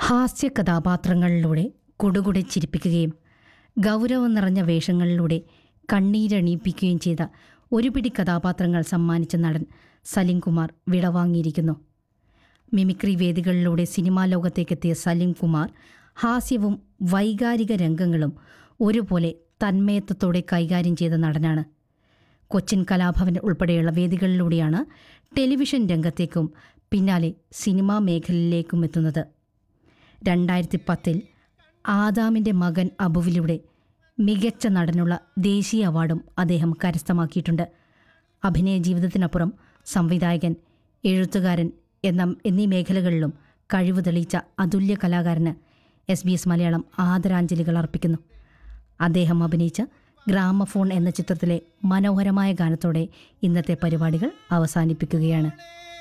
ഹാസ്യ കഥാപാത്രങ്ങളിലൂടെ കുടുകുടെ ചിരിപ്പിക്കുകയും ഗൗരവം നിറഞ്ഞ വേഷങ്ങളിലൂടെ കണ്ണീരണിയിപ്പിക്കുകയും ചെയ്ത ഒരു പിടി കഥാപാത്രങ്ങൾ സമ്മാനിച്ച നടൻ സലിം കുമാർ വിടവാങ്ങിയിരിക്കുന്നു മിമിക്രി വേദികളിലൂടെ സിനിമാ ലോകത്തേക്കെത്തിയ സലിം കുമാർ ഹാസ്യവും വൈകാരിക രംഗങ്ങളും ഒരുപോലെ തന്മയത്വത്തോടെ കൈകാര്യം ചെയ്ത നടനാണ് കൊച്ചിൻ കലാഭവൻ ഉൾപ്പെടെയുള്ള വേദികളിലൂടെയാണ് ടെലിവിഷൻ രംഗത്തേക്കും പിന്നാലെ സിനിമാ മേഖലയിലേക്കും എത്തുന്നത് രണ്ടായിരത്തി പത്തിൽ ആദാമിൻ്റെ മകൻ അബുവിലൂടെ മികച്ച നടനുള്ള ദേശീയ അവാർഡും അദ്ദേഹം കരസ്ഥമാക്കിയിട്ടുണ്ട് അഭിനയ ജീവിതത്തിനപ്പുറം സംവിധായകൻ എഴുത്തുകാരൻ എന്ന എന്നീ മേഖലകളിലും കഴിവ് തെളിയിച്ച അതുല്യ കലാകാരന് എസ് ബി എസ് മലയാളം ആദരാഞ്ജലികൾ അർപ്പിക്കുന്നു അദ്ദേഹം അഭിനയിച്ച ഗ്രാമഫോൺ എന്ന ചിത്രത്തിലെ മനോഹരമായ ഗാനത്തോടെ ഇന്നത്തെ പരിപാടികൾ അവസാനിപ്പിക്കുകയാണ്